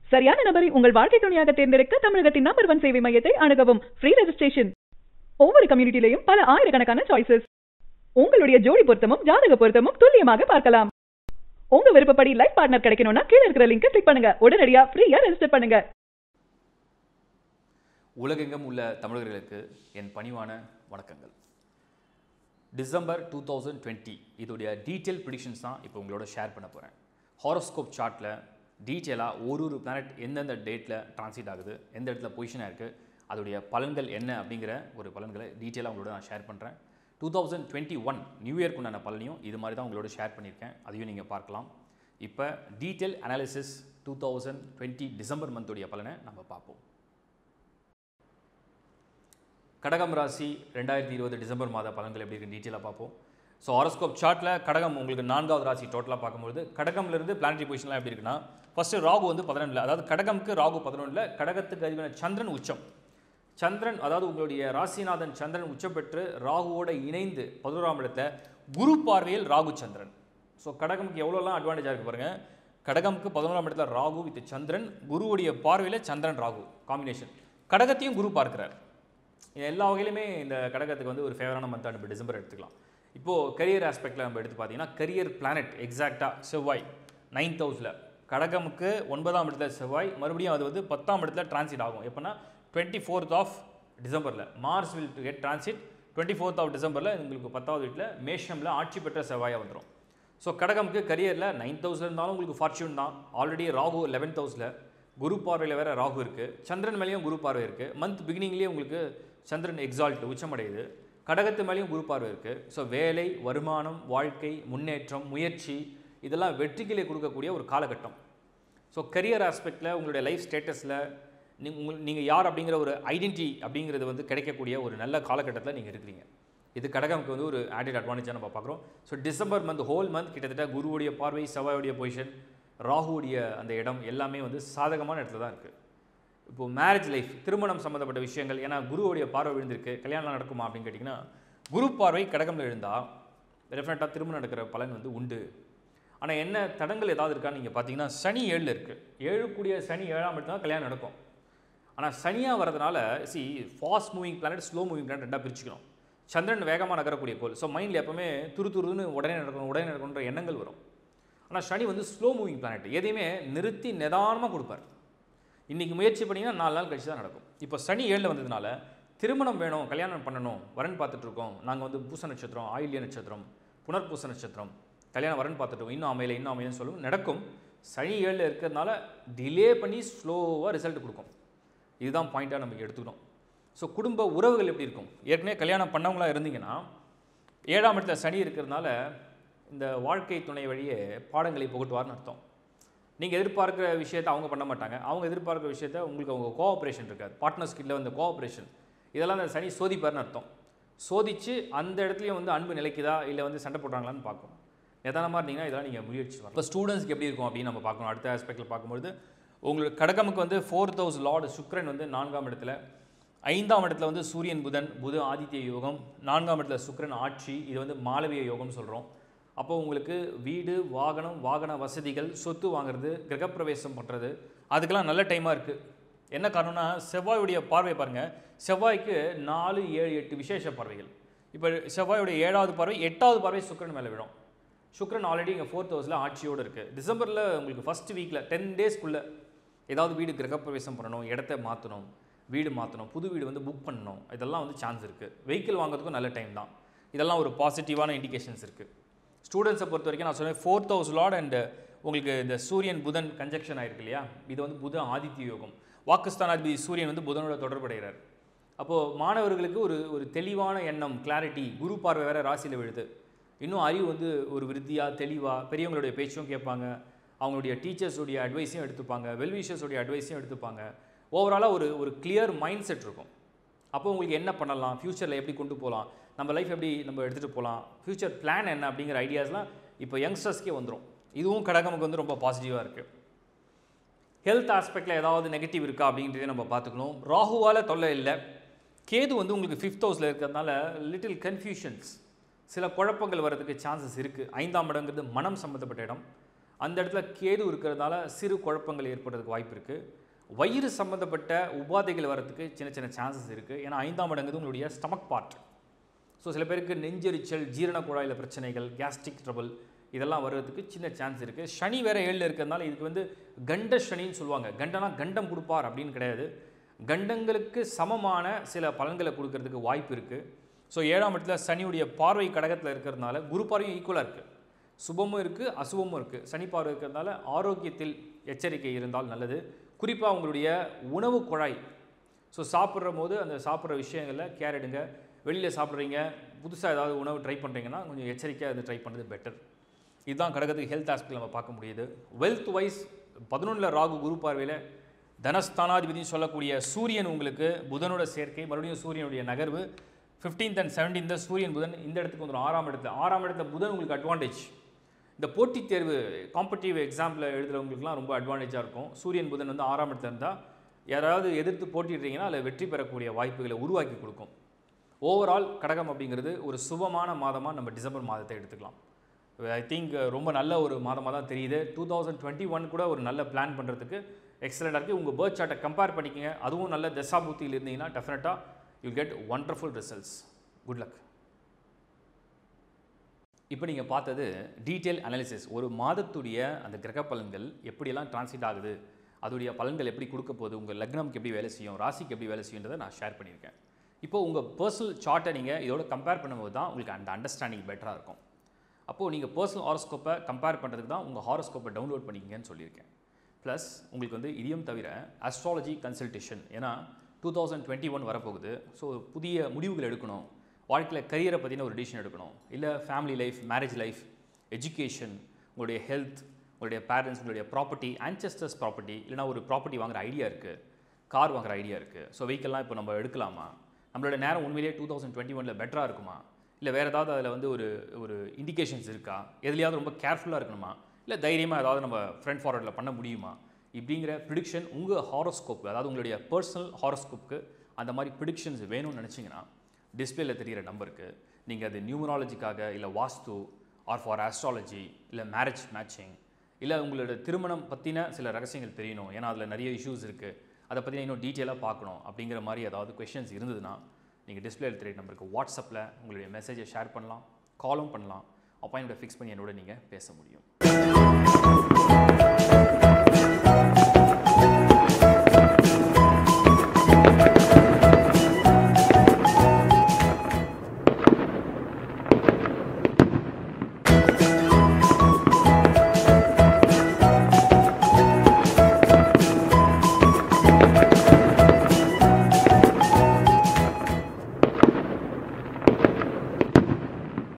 சரியான நபரை உங்கள் வாழ்க்கை துணையாக தேர்ந்தெடுக்க தமிழகத்தின் நம்பர் ஒன் சேவை மையத்தை அணுகவும் ஃப்ரீ ரெஜிஸ்ட்ரேஷன் ஒவ்வொரு கம்யூனிட்டிலையும் பல ஆயிரக்கணக்கான சாய்ஸஸ் உங்களுடைய ஜோடி பொருத்தமும் ஜாதக பொருத்தமும் துல்லியமாக பார்க்கலாம் உங்க விருப்பப்படி லைஃப் பார்ட்னர் கிடைக்கணும்னா கீழ இருக்கிற லிங்கை கிளிக் பண்ணுங்க உடனடியா ஃப்ரீயா ரெஜிஸ்டர் பண்ணுங்க உலகெங்கும் உள்ள தமிழர்களுக்கு என் பணிவான வணக்கங்கள் டிசம்பர் டூ தௌசண்ட் டுவெண்ட்டி இதோடைய டீட்டெயில் ப்ரிடிக்ஷன்ஸ் தான் இப்போ உங்களோட ஷேர் பண்ண போகிறேன் ஹாரோஸ்கோப் சார்ட்டில் டீட்டெயிலாக ஒரு ஒரு பிளானட் எந்தெந்த டேட்டில் டிரான்சிட் ஆகுது எந்த இடத்துல பொசிஷனாக இருக்குது அதோடைய பலன்கள் என்ன அப்படிங்கிற ஒரு பலன்களை டீட்டெயிலாக உங்களோட நான் ஷேர் பண்ணுறேன் two thousand twenty one new இயர்க்கு உண்டான பலனையும் இது மாதிரி தான் உங்களோட ஷேர் பண்ணியிருக்கேன் அதையும் நீங்கள் பார்க்கலாம் இப்போ detail analysis two thousand twenty December மந்தோடைய பலனை நம்ம பார்ப்போம் கடகம் ராசி ரெண்டாயிரத்தி இருபது டிசம்பர் மாத பலன்கள் எப்படி இருக்கு டீட்டெயிலாக பார்ப்போம் ஸோ ஹாரோஸ்கோப் சார்ட்டில் கடகம் உங்களுக்கு நான்காவது ராசி டோட்டலாக பார்க்கும்போது கடகம்லேருந்து பிளானரி பொசிஷன்லாம் எப்படி இருக்குன்னா ஃபஸ்ட்டு ராகு வந்து பதினொன்றில் அதாவது கடகம்க்கு ராகு பதினொன்றில் கடகத்துக்கு அதிபரான சந்திரன் உச்சம் சந்திரன் அதாவது உங்களுடைய ராசிநாதன் சந்திரன் உச்சம் பெற்று ராகுவோட இணைந்து பதினோராம் இடத்துல குரு பார்வையில் ராகு சந்திரன் ஸோ கடகமுக்கு எவ்வளோலாம் அட்வான்டேஜாக இருக்கு பாருங்க கடகமுக்கு பதினோராம் இடத்துல ராகு வித் சந்திரன் குருவுடைய பார்வையில் சந்திரன் ராகு காம்பினேஷன் கடகத்தையும் குரு பார்க்கிறார் இது எல்லா வகையிலுமே இந்த கடகத்துக்கு வந்து ஒரு ஃபேவரான மந்த் நம்ம டிசம்பர் எடுத்துக்கலாம் இப்போது கரியர் ஆஸ்பெக்டில் நம்ம எடுத்து பார்த்தீங்கன்னா கரியர் பிளானட் எக்ஸாக்டாக செவ்வாய் நைன்த் ஹவுஸில் கடகமுக்கு ஒன்பதாம் இடத்துல செவ்வாய் மறுபடியும் அது வந்து பத்தாம் இடத்துல டிரான்சிட் ஆகும் எப்போனா டுவெண்ட்டி ஃபோர்த் ஆஃப் டிசம்பரில் Mars will get transit twenty fourth of டிசம்பரில் உங்களுக்கு பத்தாவது வீட்டில் மேஷமில் ஆட்சி பெற்ற செவ்வாயாக வந்துடும் ஸோ கடகமுக்கு கரியரில் நைன்த் ஹவுஸில் இருந்தாலும் உங்களுக்கு ஃபார்ச்சூன் தான் ஆல்ரெடி ராகு லெவன்த் ஹவுஸில் குரு பார்வையில் வேறு ராகு இருக்குது சந்திரன் மேலேயும் குரு பார்வை இருக்குது மந்த் பிகினிங்லேயே உங்களுக்கு சந்திரன் எக்ஸால்ட் உச்சமடையுது கடகத்து மேலேயும் குரு பார்வை இருக்குது ஸோ வேலை வருமானம் வாழ்க்கை முன்னேற்றம் முயற்சி இதெல்லாம் வெற்றிகளை கொடுக்கக்கூடிய ஒரு காலகட்டம் ஸோ கரியர் ஆஸ்பெக்டில் உங்களுடைய லைஃப் ஸ்டேட்டஸில் நீ உங்கள் நீங்கள் யார் அப்படிங்கிற ஒரு ஐடென்டிட்டி அப்படிங்கிறது வந்து கிடைக்கக்கூடிய ஒரு நல்ல காலகட்டத்தில் நீங்கள் இருக்கிறீங்க இது கடகமுக்கு வந்து ஒரு ஆடட் அட்வான்டேஜாக நம்ம பார்க்குறோம் so December month whole month கிட்டத்தட்ட குருவுடைய பார்வை செவ்வாயுடைய பொசிஷன் ராகுவுடைய அந்த இடம் எல்லாமே வந்து சாதகமான இடத்துல தான் இருக்குது இப்போது மேரேஜ் லைஃப் திருமணம் சம்மந்தப்பட்ட விஷயங்கள் ஏன்னா குருவுடைய பார்வை விழுந்திருக்கு கல்யாணம் நடக்குமா அப்படின்னு கேட்டிங்கன்னா குரு பார்வை கடகமில் எழுந்தால் டெஃபினட்டாக திருமணம் நடக்கிற பலன் வந்து உண்டு ஆனால் என்ன தடங்கள் ஏதாவது இருக்கான்னு நீங்கள் பார்த்தீங்கன்னா சனி ஏழில் இருக்குது ஏழு கூடிய சனி ஏழாம் இடத்துல தான் கல்யாணம் நடக்கும் ஆனால் சனியாக வரதுனால see fast moving planet slow moving planet ரெண்டாக பிரிச்சுக்கணும் சந்திரன் வேகமாக நகரக்கூடிய கோல் ஸோ மைண்டில் எப்பவுமே துரு துருன்னு உடனே நடக்கணும் உடனே நடக்கணுன்ற எண்ணங்கள் வரும் ஆனால் சனி வந்து ஸ்லோ மூவிங் பிளானட் எதையுமே நிறுத்தி நிதானமாக கொடுப்பார் இன்றைக்கி முயற்சி பண்ணிங்கன்னா நாலு நாள் கழிச்சு தான் நடக்கும் இப்போ சனி ஏழில் வந்ததுனால திருமணம் வேணும் கல்யாணம் பண்ணணும் வரன் பார்த்துட்ருக்கோம் நாங்கள் வந்து பூச நட்சத்திரம் ஆயில்ய நட்சத்திரம் புனர்பூச நட்சத்திரம் கல்யாணம் வரன் பார்த்துட்டோம் இன்னும் அமையல இன்னும் அமையன்னு சொல்லும் நடக்கும் சனி ஏழில் இருக்கிறதுனால டிலே பண்ணி ஸ்லோவாக ரிசல்ட் கொடுக்கும் இதுதான் பாயிண்ட்டாக நம்ம எடுத்துக்கணும் ஸோ குடும்ப உறவுகள் எப்படி இருக்கும் ஏற்கனவே கல்யாணம் பண்ணவங்களா இருந்தீங்கன்னா ஏழாம் இடத்துல சனி இருக்கிறதுனால இந்த வாழ்க்கை துணை வழியே பாடங்களை புகட்டுவார்னு அர்த்தம் நீங்கள் எதிர்பார்க்குற விஷயத்தை அவங்க பண்ண மாட்டாங்க அவங்க எதிர்பார்க்குற விஷயத்த உங்களுக்கு அவங்க கோஆப்ரேஷன் இருக்காது பார்ட்னர்ஸ் கிட்ட வந்து கோஆப்ரேஷன் இதெல்லாம் அந்த சனி சோதிப்பார்னு அர்த்தம் சோதித்து அந்த இடத்துலையும் வந்து அன்பு நிலைக்குதா இல்லை வந்து சண்டை போடுறாங்களான்னு பார்க்கும் நிதானமாக இருந்தீங்கன்னா இதெல்லாம் நீங்கள் முயற்சி வரலாம் இப்போ ஸ்டூடெண்ட்ஸ்க்கு எப்படி இருக்கும் அப்படின்னு நம்ம பார்க்கணும் அடுத்த ஆஸ்பெக்டில் பார்க்கும்போது உங்களுக்கு கடகமுக்கு வந்து ஃபோர்த் ஹவுஸ் லார்டு சுக்ரன் வந்து நான்காம் இடத்துல ஐந்தாம் இடத்துல வந்து சூரியன் புதன் புத ஆதித்ய யோகம் நான்காம் இடத்துல சுக்ரன் ஆட்சி இது வந்து மாளவிய யோகம்னு சொல்கிறோம் அப்போ உங்களுக்கு வீடு வாகனம் வாகன வசதிகள் சொத்து வாங்குறது கிரகப்பிரவேசம் பண்ணுறது அதுக்கெல்லாம் நல்ல டைமாக இருக்குது என்ன காரணம்னா செவ்வாயுடைய பார்வை பாருங்கள் செவ்வாய்க்கு நாலு ஏழு எட்டு விசேஷ பார்வைகள் இப்போ செவ்வாயுடைய ஏழாவது பார்வை எட்டாவது பார்வை சுக்ரன் மேலே விடும் சுக்ரன் ஆல்ரெடி இங்கே ஃபோர்த் ஹவுஸில் ஆட்சியோடு இருக்குது டிசம்பரில் உங்களுக்கு ஃபஸ்ட் வீக்கில் டென் டேஸ்க்குள்ளே ஏதாவது வீடு கிரகப்பிரவேசம் பண்ணணும் இடத்த மாற்றணும் வீடு மாற்றணும் புது வீடு வந்து புக் பண்ணணும் இதெல்லாம் வந்து சான்ஸ் இருக்குது வெஹிக்கிள் வாங்குறதுக்கும் நல்ல டைம் தான் இதெல்லாம் ஒரு பாசிட்டிவான இண்டிகேஷன்ஸ் இருக்குது ஸ்டூடெண்ட்ஸை பொறுத்த வரைக்கும் நான் சொன்னேன் ஃபோர்த் ஹவுஸ் லார்ட் அண்ட் உங்களுக்கு இந்த சூரியன் புதன் கன்ஜெக்ஷன் ஆயிருக்கு இல்லையா இது வந்து புத ஆதித்ய யோகம் வாக்குஸ்தானாதிபதி சூரியன் வந்து புதனோட தொடர்புடைகிறார் அப்போது மாணவர்களுக்கு ஒரு ஒரு தெளிவான எண்ணம் கிளாரிட்டி குரு பார்வை வேறு ராசியில் விழுது இன்னும் அறிவு வந்து ஒரு விருத்தியாக தெளிவாக பெரியவங்களுடைய பேச்சும் கேட்பாங்க அவங்களுடைய டீச்சர்ஸுடைய அட்வைஸையும் எடுத்துப்பாங்க வெல்விஷர்ஸுடைய அட்வைஸையும் எடுத்துப்பாங்க ஓவராலாக ஒரு ஒரு கிளியர் மைண்ட் செட் இருக்கும் அப்போ உங்களுக்கு என்ன பண்ணலாம் ஃப்யூச்சரில் எப்படி கொண்டு போகலாம் நம்ம லைஃப் எப்படி நம்ம எடுத்துகிட்டு போகலாம் ஃப்யூச்சர் பிளான் என்ன அப்படிங்கிற ஐடியாஸ்லாம் இப்போ யங்ஸ்டர்ஸ்க்கே வந்துடும் இதுவும் கடகமுக்கு வந்து ரொம்ப பாசிட்டிவாக இருக்குது ஹெல்த் ஆஸ்பெக்டில் ஏதாவது நெகட்டிவ் இருக்கா அப்படின்றதே நம்ம பார்த்துக்கணும் ராகுவால் தொல்லை இல்லை கேது வந்து உங்களுக்கு ஃபிஃப்த் ஹவுஸில் இருக்கிறதுனால லிட்டில் கன்ஃபியூஷன்ஸ் சில குழப்பங்கள் வர்றதுக்கு சான்சஸ் இருக்குது ஐந்தாம் இடங்கிறது மனம் சம்மந்தப்பட்ட இடம் அந்த இடத்துல கேது இருக்கிறதுனால சிறு குழப்பங்கள் ஏற்படுறதுக்கு வாய்ப்பு இருக்குது வயிறு சம்மந்தப்பட்ட உபாதைகள் வரதுக்கு சின்ன சின்ன சான்சஸ் இருக்குது ஏன்னா ஐந்தாம் இடங்கிறது உங்களுடைய ஸ்டமக் பார்ட் ஸோ சில பேருக்கு நெஞ்செரிச்சல் ஜீரண குழாயில் பிரச்சனைகள் கேஸ்ட்ரிக் ட்ரபிள் இதெல்லாம் வர்றதுக்கு சின்ன சான்ஸ் இருக்குது சனி வேற ஏழில் இருக்கிறதுனால இதுக்கு வந்து கண்ட சனின்னு சொல்லுவாங்க கண்டனா கண்டம் கொடுப்பார் அப்படின்னு கிடையாது கண்டங்களுக்கு சமமான சில பலன்களை கொடுக்கறதுக்கு வாய்ப்பு இருக்குது ஸோ ஏழாம் இடத்துல சனியுடைய பார்வை கடகத்தில் இருக்கிறதுனால குரு பார்வையும் ஈக்குவலாக இருக்குது சுபமும் இருக்குது அசுபமும் இருக்குது சனி பார்வை இருக்கிறதுனால ஆரோக்கியத்தில் எச்சரிக்கை இருந்தால் நல்லது குறிப்பாக உங்களுடைய உணவு குழாய் ஸோ சாப்பிட்ற போது அந்த சாப்பிட்ற விஷயங்களில் கேர் எடுங்க வெளியில் சாப்பிட்றீங்க புதுசாக ஏதாவது உணவு ட்ரை பண்ணுறீங்கன்னா கொஞ்சம் எச்சரிக்கையாக அது ட்ரை பண்ணுறது பெட்டர் இதுதான் கடகத்துக்கு ஹெல்த் ஆஸ்பெக்ட் நம்ம பார்க்க முடியுது வெல்த் வைஸ் பதினொன்றில் ராகு குரு பார்வையில் தனஸ்தானாதிபதினு சொல்லக்கூடிய சூரியன் உங்களுக்கு புதனோட சேர்க்கை மறுபடியும் சூரியனுடைய நகர்வு 15th அண்ட் 17th சூரியன் புதன் இந்த இடத்துக்கு வந்துடும் ஆறாம் இடத்துல ஆறாம் இடத்துல புதன் உங்களுக்கு அட்வான்டேஜ் இந்த போட்டித் தேர்வு காம்படிட்டிவ் எக்ஸாம்பிள் எழுதுறவங்களுக்குலாம் ரொம்ப அட்வான்டேஜாக இருக்கும் சூரியன் புதன் வந்து ஆறாம் இடத்துல இருந்தால் யாராவது எதிர்த்து போட்டிடுறீங்கன்னா அதில் வெற்றி பெறக்கூடிய வாய்ப்புகளை உருவாக்கி கொடுக்கும் ஓவரால் கடகம் அப்படிங்கிறது ஒரு சுபமான மாதமாக நம்ம டிசம்பர் மாதத்தை எடுத்துக்கலாம் ஐ திங்க் ரொம்ப நல்ல ஒரு மாதமாக தான் தெரியுது டூ தௌசண்ட் டுவெண்ட்டி ஒன் கூட ஒரு நல்ல பிளான் பண்ணுறதுக்கு எக்ஸலண்ட்டாக இருக்குது உங்கள் பேர்த் சார்ட்டை கம்பேர் பண்ணிக்கங்க அதுவும் நல்ல தசாபுத்தியில் இருந்தீங்கன்னா டெஃபினட்டாக you get wonderful results good luck இப்போ நீங்கள் பார்த்தது டீட்டெயில் அனாலிசிஸ் ஒரு மாதத்துடைய அந்த கிரக பலன்கள் எப்படியெல்லாம் டிரான்ஸ்லேட் ஆகுது அதோடைய பலன்கள் எப்படி கொடுக்க போகுது உங்கள் லக்னம்க்கு எப்படி வேலை செய்யும் ராசிக்கு எப்படி வேலை செய்யுன்றதை நான் ஷேர் பண்ணியிருக்கேன் இப்போ உங்கள் பர்சனல் சார்ட்டை நீங்கள் இதோட கம்பேர் பண்ணும்போது தான் உங்களுக்கு அந்த அண்டர்ஸ்டாண்டிங் பெட்டராக இருக்கும் அப்போது நீங்கள் பர்சனல் ஹாரோஸ்கோப்பை கம்பேர் பண்ணுறதுக்கு தான் உங்கள் ஹாரோஸ்கோப்பை டவுன்லோட் பண்ணிக்கங்கன்னு சொல்லியிருக்கேன் ப்ளஸ் உங்களுக்கு வந்து இதையும் தவிர அஸ்ட்ராலஜி கன்சல்டேஷன் ஏன்னா டூ தௌசண்ட் டுவெண்ட்டி ஒன் வரப்போகுது ஸோ புதிய முடிவுகள் எடுக்கணும் வாழ்க்கையில் கரியரை பற்றின ஒரு டிசிஷன் எடுக்கணும் இல்லை family life marriage life education உங்களுடைய ஹெல்த் உங்களுடைய பேரண்ட்ஸ் உங்களுடைய ப்ராப்பர்ட்டி ஆன்செஸ்டர்ஸ் ப்ராப்பர்ட்டி இல்லைனா ஒரு ப்ராப்பர்ட்டி வாங்குற ஐடியா இருக்குது கார் வாங்குற ஐடியா இருக்குது ஸோ வெஹிக்கல்லாம் இப்போ நம்ம எடுக்கலாமா நம்மளோட நேரம் உண்மையிலேயே டூ தௌசண்ட் டுவெண்ட்டி ஒனில் பெட்டராக இருக்குமா இல்லை வேறு ஏதாவது அதில் வந்து ஒரு ஒரு இண்டிகேஷன்ஸ் இருக்கா எதுலையாவது ரொம்ப கேர்ஃபுல்லாக இருக்கணுமா இல்லை தைரியமாக ஏதாவது நம்ம ஃப்ரண்ட் ஃபார்வர்டில் பண்ண முடியுமா இப்படிங்கிற ப்ரிடிக்ஷன் உங்கள் ஹாரோஸ்கோப் அதாவது உங்களுடைய பர்சனல் ஹாரோஸ்கோப்புக்கு அந்த மாதிரி ப்ரிடிக்ஷன்ஸ் வேணும்னு நினச்சிங்கன்னா டிஸ்பிளேல தெரிகிற நம்பருக்கு நீங்கள் அது நியூமராலஜிக்காக இல்லை வாஸ்து ஆர் ஃபார் ஆஸ்ட்ராலஜி இல்லை மேரேஜ் மேட்சிங் இல்லை உங்களோட திருமணம் பற்றின சில ரகசியங்கள் தெரியணும் ஏன்னா அதில் நிறைய இஷ்யூஸ் இருக்குது அதை பற்றி இன்னும் டீட்டெயிலாக பார்க்கணும் அப்படிங்கிற மாதிரி ஏதாவது கொஷின்ஸ் இருந்ததுன்னா நீங்கள் டிஸ்பிளேல தெரியுற நம்பருக்கு வாட்ஸ்அப்பில் உங்களுடைய மெசேஜை ஷேர் பண்ணலாம் காலும் பண்ணலாம் அப்பாயின்மெண்ட் ஃபிக்ஸ் பண்ணி என்னோட நீங்கள் பேச முடியும்